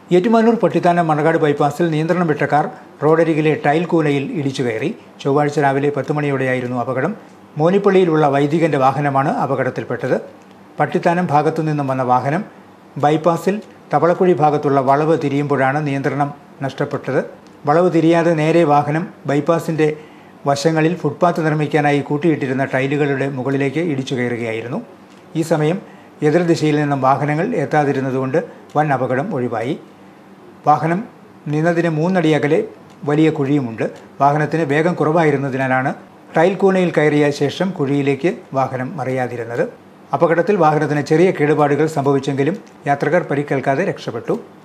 ഏറ്റുമാനൂർ പട്ടിത്താനം മണക്കാട് ബൈപ്പാസിൽ നിയന്ത്രണം വിട്ട കാർ റോഡരികിലെ ടൈൽ കൂനയിൽ ഇടിച്ചു കയറി ചൊവ്വാഴ്ച രാവിലെ പത്ത് മണിയോടെയായിരുന്നു അപകടം മോനിപ്പള്ളിയിലുള്ള വൈദികന്റെ വാഹനമാണ് അപകടത്തിൽപ്പെട്ടത് പട്ടിത്താനം ഭാഗത്തു നിന്നും വന്ന വാഹനം ബൈപ്പാസിൽ തവളക്കുഴി ഭാഗത്തുള്ള വളവ് തിരിയുമ്പോഴാണ് നിയന്ത്രണം നഷ്ടപ്പെട്ടത് വളവ് തിരിയാതെ നേരെ വാഹനം ബൈപ്പാസിന്റെ വശങ്ങളിൽ ഫുട്പാത്ത് നിർമ്മിക്കാനായി കൂട്ടിയിട്ടിരുന്ന ടൈലുകളുടെ മുകളിലേക്ക് ഇടിച്ചു കയറുകയായിരുന്നു ഈ സമയം എതിർദിശയിൽ നിന്നും വാഹനങ്ങൾ എത്താതിരുന്നതുകൊണ്ട് വൻ അപകടം ഒഴിവായി വാഹനം നിന്നതിന് മൂന്നടി അകലെ വലിയ കുഴിയുമുണ്ട് വാഹനത്തിന് വേഗം കുറവായിരുന്നതിനാലാണ് ടൈൽ കൂനയിൽ കയറിയ ശേഷം കുഴിയിലേക്ക് വാഹനം മറിയാതിരുന്നത് അപകടത്തിൽ വാഹനത്തിന് ചെറിയ കേടുപാടുകൾ സംഭവിച്ചെങ്കിലും യാത്രക്കാർ പരിക്കേൽക്കാതെ രക്ഷപ്പെട്ടു